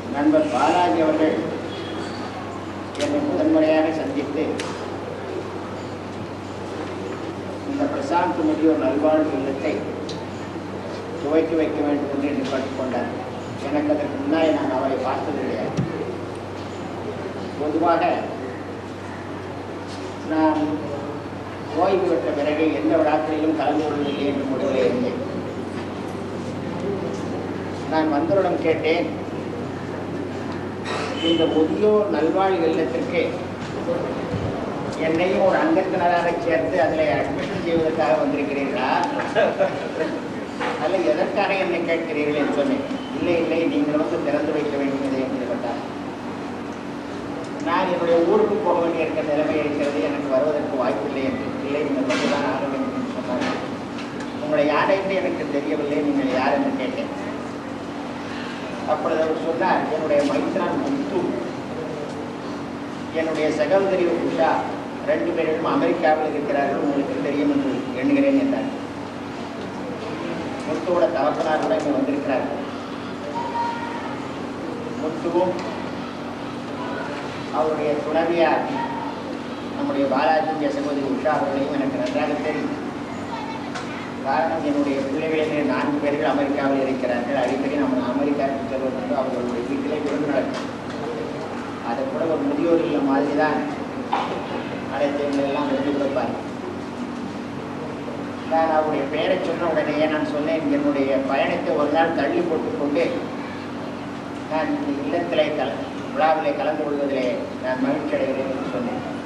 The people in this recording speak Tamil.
நண்பர் பாலாஜி அவர்கள் என்னை முதன்முறையாக சந்தித்து இந்த பிரசாந்த் முதியோர் நல்வாழ்வு இல்லத்தை துவக்கி வைக்க வேண்டும் என்று எதிர்பார்த்துக் கொண்டார் எனக்கு அதற்கு முன்னாடி நான் அவரை பார்த்தது கிடையாது பொதுவாக நான் ஓய்வு பெற்ற பிறகு எந்த விழாக்களிலும் கலந்து கொள்வதில்லை என்று முடிவில் இருந்தேன் நான் வந்தவரிடம் கேட்டேன் இந்த முதியோர் நல்வாழ்வு இல்லத்திற்கு என்னையும் ஒரு அங்கத்தினராக சேர்த்து அதில் அட்மிஷன் செய்வதற்காக வந்திருக்கிறீர்களா அல்ல எதற்காக என்னை கேட்கிறீர்கள் என்று சொன்னேன் இல்லை இல்லை நீங்கள் வந்து திறந்து வைக்க வேண்டியது என்று கேட்டார் நான் என்னுடைய ஊருக்கு போக வேண்டிய இருக்கிற நிலைமை இருக்கிறது எனக்கு வருவதற்கு வாய்ப்பில்லை என்று இல்லை நீங்கள் வந்துதான் ஆக வேண்டும் என்று சொன்னார்கள் உங்களை யார் என்று எனக்கு தெரியவில்லை நீங்கள் யார் என்று கேட்டேன் அப்பொழுது அவர் சொன்னார் என்னுடைய மைத்ரான் முத்து என்னுடைய சகோதரி உஷா ரெண்டு பேரும் அமெரிக்காவில் இருக்கிறார்கள் உங்களுக்கு தெரியும் என்று எண்ணுகிறேன் என்றார் முத்துவோட தகப்பனார் கூட இங்கே வந்திருக்கிறார்கள் முத்துவும் அவருடைய துணைவியார் நம்முடைய பாலாஜி சகோதரி உஷா அவர்களையும் எனக்கு நன்றாக தெரியும் காரணம் என்னுடைய பிள்ளைகளிலே நான்கு பேர்கள் அமெரிக்காவில் இருக்கிறார்கள் அடிக்கடி நம்ம அமெரிக்காவுக்கு செல்வதற்கு அவர்களுடைய வீட்டிலே விருந்து நடக்கும் அதை கூட ஒரு முதியோர் இல்ல மாதிரி தான் அனைத்து எல்லாம் எழுதி கொடுப்பார் நான் அவருடைய பெயரை சொன்ன உடனேயே நான் சொன்னேன் என்னுடைய பயணத்தை ஒரு நாள் தள்ளி போட்டுக்கொண்டு நான் இந்த இல்லத்திலே கல விழாவிலே கலந்து கொள்வதிலே நான் மகிழ்ச்சி அடைகிறேன் என்று சொன்னேன்